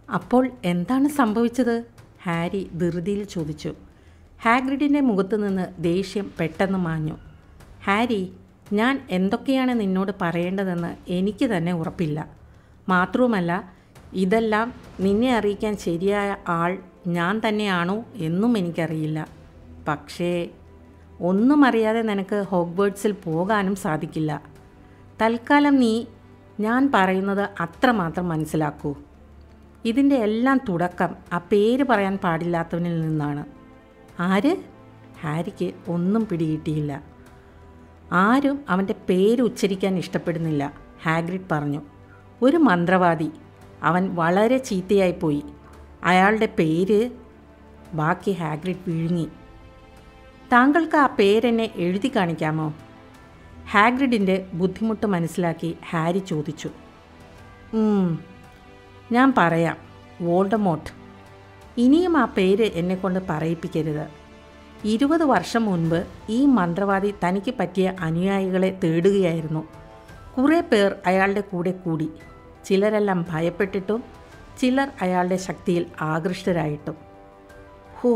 അപ്പോൾ എന്താണ് സംഭവിച്ചത് ഹാരി ധൃതിയിൽ ചോദിച്ചു ഹാഗ്രിഡിൻ്റെ മുഖത്തു നിന്ന് ദേഷ്യം പെട്ടെന്ന് മാഞ്ഞു ഹാരി ഞാൻ എന്തൊക്കെയാണ് നിന്നോട് പറയേണ്ടതെന്ന് എനിക്ക് തന്നെ ഉറപ്പില്ല മാത്രവുമല്ല ഇതെല്ലാം നിന്നെ അറിയിക്കാൻ ശരിയായ ആൾ ഞാൻ തന്നെയാണോ എന്നും എനിക്കറിയില്ല പക്ഷേ ഒന്നും അറിയാതെ നിനക്ക് ഹോഗ്വേർഡ്സിൽ പോകാനും സാധിക്കില്ല തൽക്കാലം നീ ഞാൻ പറയുന്നത് അത്രമാത്രം മനസ്സിലാക്കൂ ഇതിൻ്റെ എല്ലാം തുടക്കം ആ പേര് പറയാൻ പാടില്ലാത്തവനിൽ നിന്നാണ് ആര് ഹാരിക്ക് ഒന്നും പിടികിട്ടിയില്ല ആരും അവൻ്റെ പേര് ഉച്ചരിക്കാൻ ഇഷ്ടപ്പെടുന്നില്ല ഹാഗ്രിഡ് പറഞ്ഞു ഒരു മന്ത്രവാദി അവൻ വളരെ ചീത്തയായിപ്പോയി അയാളുടെ പേര് ബാക്കി ഹാഗ്രിഡ് വിഴുങ്ങി താങ്കൾക്ക് ആ പേരെന്നെ എഴുതി കാണിക്കാമോ ഹാഗ്രിഡിൻ്റെ ബുദ്ധിമുട്ട് മനസ്സിലാക്കി ഹാരി ചോദിച്ചു "ഉം, ഞാൻ പറയാം വോൾഡമോട്ട് ഇനിയും ആ പേര് എന്നെക്കൊണ്ട് പറയിപ്പിക്കരുത് ഇരുപത് വർഷം മുൻപ് ഈ മന്ത്രവാദി തനിക്ക് പറ്റിയ അനുയായികളെ തേടുകയായിരുന്നു കുറേ പേർ അയാളുടെ കൂടെ കൂടി ചിലരെല്ലാം ഭയപ്പെട്ടിട്ടും ചിലർ അയാളുടെ ശക്തിയിൽ ആകൃഷ്ടരായിട്ടും ഹോ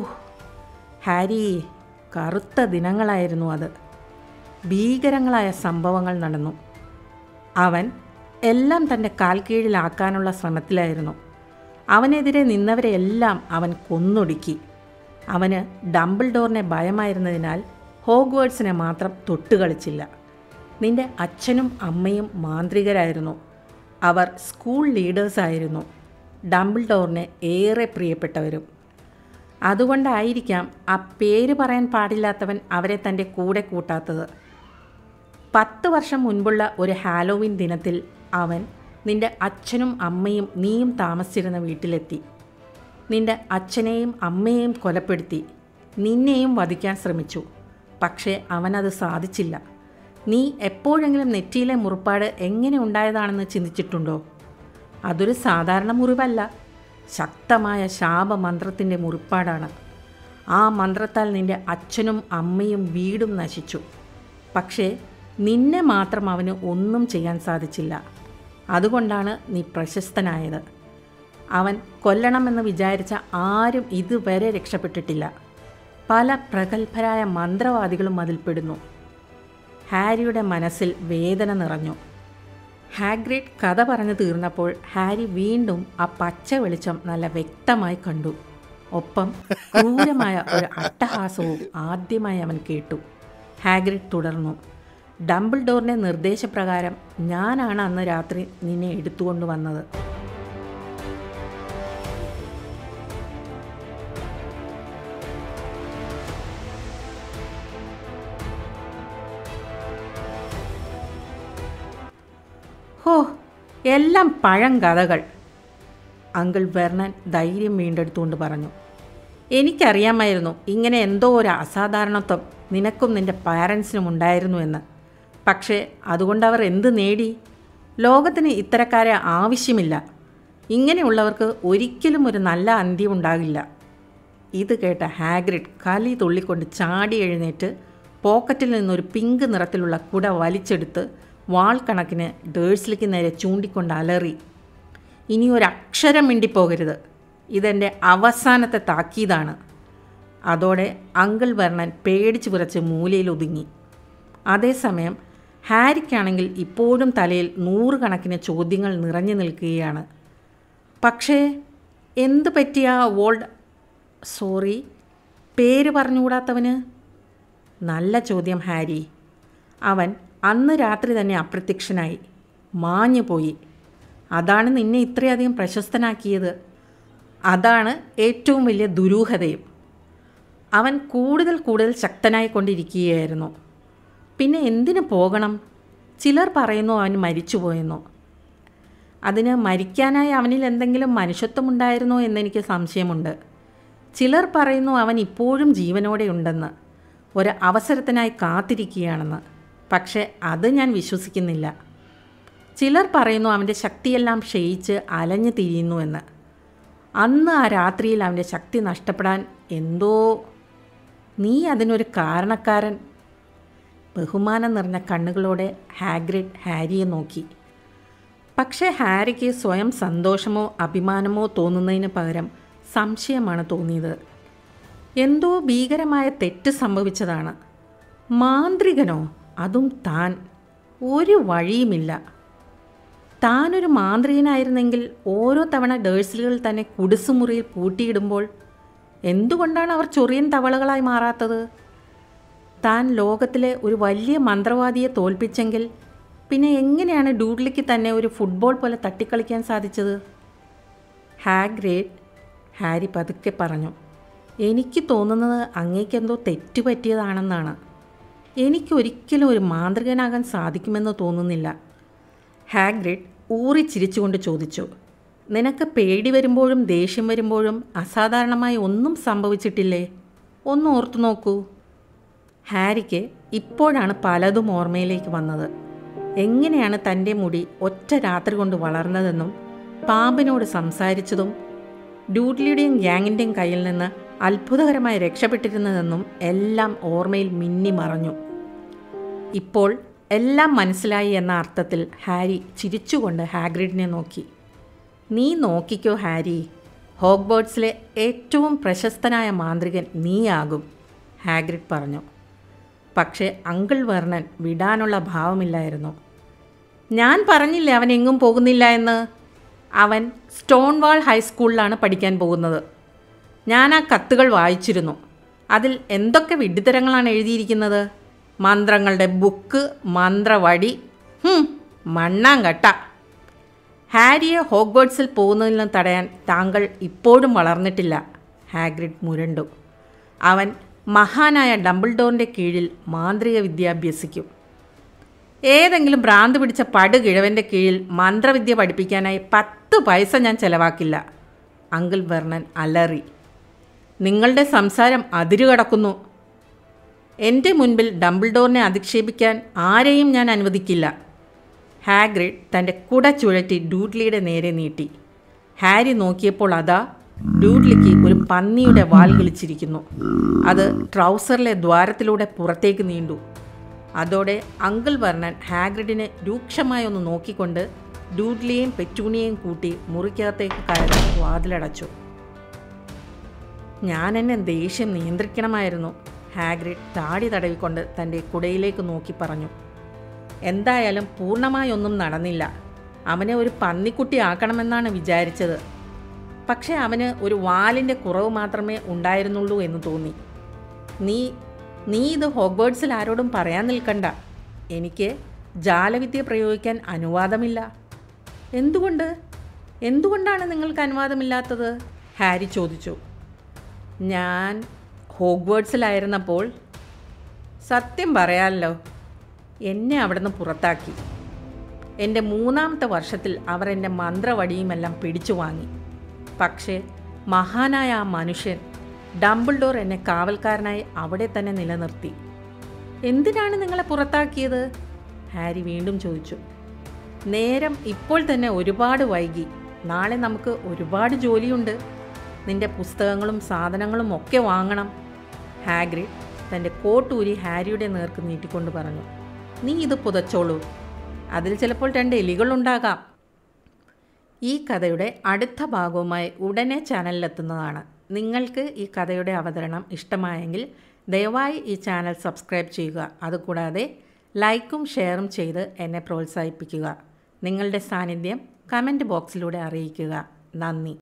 ഹാരി കറുത്ത ദിനങ്ങളായിരുന്നു അത് ഭീകരങ്ങളായ സംഭവങ്ങൾ നടന്നു അവൻ എല്ലാം തൻ്റെ കാൽ കീഴിലാക്കാനുള്ള ശ്രമത്തിലായിരുന്നു അവനെതിരെ നിന്നവരെയെല്ലാം അവൻ കൊന്നൊടുക്കി അവന് ഡംബിൾ ഡോറിനെ ഭയമായിരുന്നതിനാൽ ഹോഗ്വേർഡ്സിനെ മാത്രം തൊട്ടുകളിച്ചില്ല നിന്റെ അച്ഛനും അമ്മയും മാന്ത്രികരായിരുന്നു അവർ സ്കൂൾ ലീഡേഴ്സായിരുന്നു ഡംബിൾ ഡോറിനെ ഏറെ പ്രിയപ്പെട്ടവരും അതുകൊണ്ടായിരിക്കാം ആ പേര് പറയാൻ പാടില്ലാത്തവൻ അവരെ തൻ്റെ കൂടെ കൂട്ടാത്തത് പത്ത് വർഷം മുൻപുള്ള ഒരു ഹാലോവിൻ ദിനത്തിൽ അവൻ നിന്റെ അച്ഛനും അമ്മയും നീയും താമസിച്ചിരുന്ന വീട്ടിലെത്തി നിന്റെ അച്ഛനെയും അമ്മയെയും കൊലപ്പെടുത്തി നിന്നെയും വധിക്കാൻ ശ്രമിച്ചു പക്ഷേ അവനത് സാധിച്ചില്ല നീ എപ്പോഴെങ്കിലും നെറ്റിയിലെ മുറിപ്പാട് എങ്ങനെ ഉണ്ടായതാണെന്ന് ചിന്തിച്ചിട്ടുണ്ടോ അതൊരു സാധാരണ മുറിവല്ല ശക്തമായ ശാപമന്ത്രത്തിൻ്റെ മുറിപ്പാടാണ് ആ മന്ത്രത്താൽ നിന്റെ അച്ഛനും അമ്മയും വീടും നശിച്ചു പക്ഷേ നിന്നെ മാത്രം അവന് ഒന്നും ചെയ്യാൻ സാധിച്ചില്ല അതുകൊണ്ടാണ് നീ പ്രശസ്തനായത് അവൻ കൊല്ലണമെന്ന് വിചാരിച്ച ആരും ഇതുവരെ രക്ഷപ്പെട്ടിട്ടില്ല പല പ്രഗത്ഭരായ മന്ത്രവാദികളും അതിൽപ്പെടുന്നു ഹാരിയുടെ മനസ്സിൽ വേദന നിറഞ്ഞു ഹാഗ്രിഡ് കഥ പറഞ്ഞു തീർന്നപ്പോൾ ഹാരി വീണ്ടും ആ പച്ച വെളിച്ചം നല്ല വ്യക്തമായി കണ്ടു ഒപ്പം ക്രൂരമായ ഒരു അട്ടഹാസവും ആദ്യമായി അവൻ കേട്ടു ഹാഗ്രിഡ് തുടർന്നു ഡംബിൾ ഡോറിൻ്റെ നിർദ്ദേശപ്രകാരം ഞാനാണ് അന്ന് രാത്രി നിന്നെ എടുത്തുകൊണ്ട് വന്നത് ഹോ എല്ലാം പഴം കഥകൾ അങ്കിൾ വെർണൻ ധൈര്യം വീണ്ടെടുത്തുകൊണ്ട് പറഞ്ഞു എനിക്കറിയാമായിരുന്നു ഇങ്ങനെ എന്തോ ഒരു അസാധാരണത്വം നിനക്കും നിന്റെ പാരൻസിനും ഉണ്ടായിരുന്നു എന്ന് പക്ഷേ അതുകൊണ്ട് അവർ എന്ത് നേടി ലോകത്തിന് ഇത്തരക്കാരെ ആവശ്യമില്ല ഇങ്ങനെയുള്ളവർക്ക് ഒരിക്കലും ഒരു നല്ല അന്ത്യം ഉണ്ടാകില്ല ഇത് കേട്ട ഹാഗ്രിഡ് കലി തുള്ളിക്കൊണ്ട് ചാടി എഴുന്നേറ്റ് പോക്കറ്റിൽ നിന്നൊരു പിങ്ക് നിറത്തിലുള്ള കുട വലിച്ചെടുത്ത് വാൾ കണക്കിന് ഡേഴ്സിലേക്ക് നേരെ ചൂണ്ടിക്കൊണ്ട് അലറി ഇനി ഒരക്ഷരം മിണ്ടിപ്പോകരുത് ഇതെൻ്റെ അവസാനത്തെ താക്കീതാണ് അതോടെ അങ്കിൾ വർണ്ണൻ പേടിച്ച് വിറച്ച് മൂലയിൽ ഒതുങ്ങി അതേസമയം ഹാരിക്കാണെങ്കിൽ ഇപ്പോഴും തലയിൽ നൂറുകണക്കിന് ചോദ്യങ്ങൾ നിറഞ്ഞു നിൽക്കുകയാണ് പക്ഷേ എന്ത് പറ്റിയ വോൾഡ് സോറി പേര് പറഞ്ഞുകൂടാത്തവന് നല്ല ചോദ്യം ഹാരി അവൻ അന്ന് രാത്രി തന്നെ അപ്രത്യക്ഷനായി മാഞ്ഞു പോയി അതാണ് നിന്നെ ഇത്രയധികം പ്രശസ്തനാക്കിയത് അതാണ് ഏറ്റവും വലിയ ദുരൂഹതയും അവൻ കൂടുതൽ കൂടുതൽ ശക്തനായിക്കൊണ്ടിരിക്കുകയായിരുന്നു പിന്നെ എന്തിനു പോകണം ചിലർ പറയുന്നു അവൻ മരിച്ചുപോയെന്നോ അതിന് മരിക്കാനായി അവനിൽ എന്തെങ്കിലും മനുഷ്യത്വമുണ്ടായിരുന്നോ എന്നെനിക്ക് സംശയമുണ്ട് ചിലർ പറയുന്നു അവൻ ഇപ്പോഴും ജീവനോടെ ഉണ്ടെന്ന് ഒരു അവസരത്തിനായി കാത്തിരിക്കുകയാണെന്ന് പക്ഷേ അത് ഞാൻ വിശ്വസിക്കുന്നില്ല ചിലർ പറയുന്നു അവൻ്റെ ശക്തിയെല്ലാം ക്ഷയിച്ച് അലഞ്ഞു തിരിയുന്നുവെന്ന് അന്ന് ആ രാത്രിയിൽ അവൻ്റെ ശക്തി നഷ്ടപ്പെടാൻ എന്തോ നീ അതിനൊരു കാരണക്കാരൻ ബഹുമാനം നിറഞ്ഞ കണ്ണുകളോടെ ഹാഗ്രിഡ് ഹാരിയെ നോക്കി പക്ഷേ ഹാരിക്ക് സ്വയം സന്തോഷമോ അഭിമാനമോ തോന്നുന്നതിന് പകരം സംശയമാണ് തോന്നിയത് എന്തോ ഭീകരമായ തെറ്റ് സംഭവിച്ചതാണ് മാന്ത്രികനോ അതും താൻ ഒരു വഴിയുമില്ല താനൊരു മാന്ത്രികനായിരുന്നെങ്കിൽ ഓരോ തവണ ഡേഴ്സിലുകൾ തന്നെ കുടിസുമുറിയിൽ പൂട്ടിയിടുമ്പോൾ എന്തുകൊണ്ടാണ് അവർ ചൊറിയൻ തവളകളായി മാറാത്തത് താൻ ലോകത്തിലെ ഒരു വലിയ മന്ത്രവാദിയെ തോൽപ്പിച്ചെങ്കിൽ പിന്നെ എങ്ങനെയാണ് ഡൂഡ്ലിക്ക് തന്നെ ഒരു ഫുട്ബോൾ പോലെ തട്ടിക്കളിക്കാൻ സാധിച്ചത് ഹാഗ്രേഡ് ഹാരി പതുക്കെ പറഞ്ഞു എനിക്ക് തോന്നുന്നത് അങ്ങേക്കെന്തോ തെറ്റ് പറ്റിയതാണെന്നാണ് എനിക്കൊരിക്കലും ഒരു മാന്ത്രികനാകാൻ സാധിക്കുമെന്ന് തോന്നുന്നില്ല ഹാഗ്രിഡ് ഊറി ചിരിച്ചുകൊണ്ട് ചോദിച്ചു നിനക്ക് പേടി വരുമ്പോഴും ദേഷ്യം വരുമ്പോഴും അസാധാരണമായി ഒന്നും സംഭവിച്ചിട്ടില്ലേ ഒന്ന് ഓർത്തു നോക്കൂ ഹാരിക്ക് ഇപ്പോഴാണ് പലതും ഓർമ്മയിലേക്ക് വന്നത് എങ്ങനെയാണ് തൻ്റെ മുടി ഒറ്റ രാത്രി കൊണ്ട് വളർന്നതെന്നും പാമ്പിനോട് സംസാരിച്ചതും ഡ്യൂഡ്ലിയുടെയും ഗ്യാങ്ങിൻ്റെയും കയ്യിൽ നിന്ന് അത്ഭുതകരമായി രക്ഷപ്പെട്ടിരുന്നതെന്നും എല്ലാം ഓർമ്മയിൽ മിന്നി മറഞ്ഞു ഇപ്പോൾ എല്ലാം മനസ്സിലായി എന്ന അർത്ഥത്തിൽ ഹാരി ചിരിച്ചുകൊണ്ട് ഹാഗ്രിഡിനെ നോക്കി നീ നോക്കിക്കോ ഹാരി ഹോഗ്ബേർഡ്സിലെ ഏറ്റവും പ്രശസ്തനായ മാന്ത്രികൻ നീയാകും ഹാഗ്രിഡ് പറഞ്ഞു പക്ഷേ അങ്കിൾ വർണ്ണൻ വിടാനുള്ള ഭാവമില്ലായിരുന്നു ഞാൻ പറഞ്ഞില്ലേ അവൻ എങ്ങും പോകുന്നില്ല എന്ന് അവൻ സ്റ്റോൺ വാൾ ഹൈസ്കൂളിലാണ് പഠിക്കാൻ പോകുന്നത് ഞാൻ ആ കത്തുകൾ വായിച്ചിരുന്നു അതിൽ എന്തൊക്കെ വിഡ്ഢിത്തരങ്ങളാണ് എഴുതിയിരിക്കുന്നത് മന്ത്രങ്ങളുടെ ബുക്ക് മന്ത്രവടി ഹും, മണ്ണാങ്കട്ട ഹാരിയെ ഹോഗ്വേർഡ്സിൽ പോകുന്നതിൽ നിന്ന് തടയാൻ താങ്കൾ ഇപ്പോഴും വളർന്നിട്ടില്ല ഹാഗ്രിഡ് മുരണ്ടു അവൻ മഹാനായ ഡംബിൾഡോറിൻ്റെ കീഴിൽ മാന്ത്രിക വിദ്യ അഭ്യസിക്കും ഏതെങ്കിലും ഭ്രാന്ത് പിടിച്ച പടുകിഴവൻ്റെ കീഴിൽ മന്ത്രവിദ്യ പഠിപ്പിക്കാനായി പത്ത് പൈസ ഞാൻ ചെലവാക്കില്ല അങ്കിൾ വെർണൻ അലറി നിങ്ങളുടെ സംസാരം അതിരുകടക്കുന്നു എൻ്റെ മുൻപിൽ ഡംബിൾഡോറിനെ അധിക്ഷേപിക്കാൻ ആരെയും ഞാൻ അനുവദിക്കില്ല ഹാഗ്രിഡ് തൻ്റെ കുട ചുഴറ്റി ഡൂഡ്ലിയുടെ നേരെ നീട്ടി ഹാരി നോക്കിയപ്പോൾ അതാ ഡൂഡ്ലിക്ക് ഒരു പന്നിയുടെ വാൽ കിളിച്ചിരിക്കുന്നു അത് ട്രൗസറിലെ ദ്വാരത്തിലൂടെ പുറത്തേക്ക് നീണ്ടു അതോടെ അങ്കിൾ വർണ്ണൻ ഹാഗ്രിഡിനെ രൂക്ഷമായി ഒന്ന് നോക്കിക്കൊണ്ട് ഡൂഡ്ലിയെയും പെറ്റൂണിയെയും കൂട്ടി മുറിക്കകത്തേക്ക് കയറി വാതിലടച്ചു ഞാൻ എന്നെ ദേഷ്യം നിയന്ത്രിക്കണമായിരുന്നു ഹാഗ്രിഡ് താടി തടവിക്കൊണ്ട് തൻ്റെ കുടയിലേക്ക് നോക്കി പറഞ്ഞു എന്തായാലും പൂർണ്ണമായൊന്നും നടന്നില്ല അവനെ ഒരു പന്നിക്കുട്ടി ആക്കണമെന്നാണ് വിചാരിച്ചത് പക്ഷേ അവന് ഒരു വാലിൻ്റെ കുറവ് മാത്രമേ ഉണ്ടായിരുന്നുള്ളൂ എന്ന് തോന്നി നീ നീ ഇത് ഹോഗ്വേർഡ്സിൽ ആരോടും പറയാൻ നിൽക്കണ്ട എനിക്ക് ജാലവിദ്യ പ്രയോഗിക്കാൻ അനുവാദമില്ല എന്തുകൊണ്ട് എന്തുകൊണ്ടാണ് നിങ്ങൾക്ക് അനുവാദമില്ലാത്തത് ഹാരി ചോദിച്ചു ഞാൻ ഹോഗ്വേർഡ്സിലായിരുന്നപ്പോൾ സത്യം പറയാമല്ലോ എന്നെ അവിടുന്ന് പുറത്താക്കി എൻ്റെ മൂന്നാമത്തെ വർഷത്തിൽ അവർ എൻ്റെ മന്ത്രവടിയുമെല്ലാം പിടിച്ചു വാങ്ങി പക്ഷേ മഹാനായ ആ മനുഷ്യൻ ഡംബിൾഡോർ എന്നെ കാവൽക്കാരനായി അവിടെ തന്നെ നിലനിർത്തി എന്തിനാണ് നിങ്ങളെ പുറത്താക്കിയത് ഹാരി വീണ്ടും ചോദിച്ചു നേരം ഇപ്പോൾ തന്നെ ഒരുപാട് വൈകി നാളെ നമുക്ക് ഒരുപാട് ജോലിയുണ്ട് നിന്റെ പുസ്തകങ്ങളും സാധനങ്ങളും ഒക്കെ വാങ്ങണം ഹാഗ്രിഡ് തൻ്റെ കോട്ടൂരി ഹാരിയുടെ നേർക്ക് നീട്ടിക്കൊണ്ട് പറഞ്ഞു നീ ഇത് പുതച്ചോളൂ അതിൽ ചിലപ്പോൾ രണ്ട് എലികളുണ്ടാകാം ഈ കഥയുടെ അടുത്ത ഭാഗവുമായി ഉടനെ ചാനലിലെത്തുന്നതാണ് നിങ്ങൾക്ക് ഈ കഥയുടെ അവതരണം ഇഷ്ടമായെങ്കിൽ ദയവായി ഈ ചാനൽ സബ്സ്ക്രൈബ് ചെയ്യുക അതുകൂടാതെ ലൈക്കും ഷെയറും ചെയ്ത് എന്നെ പ്രോത്സാഹിപ്പിക്കുക നിങ്ങളുടെ സാന്നിധ്യം കമൻറ്റ് ബോക്സിലൂടെ അറിയിക്കുക നന്ദി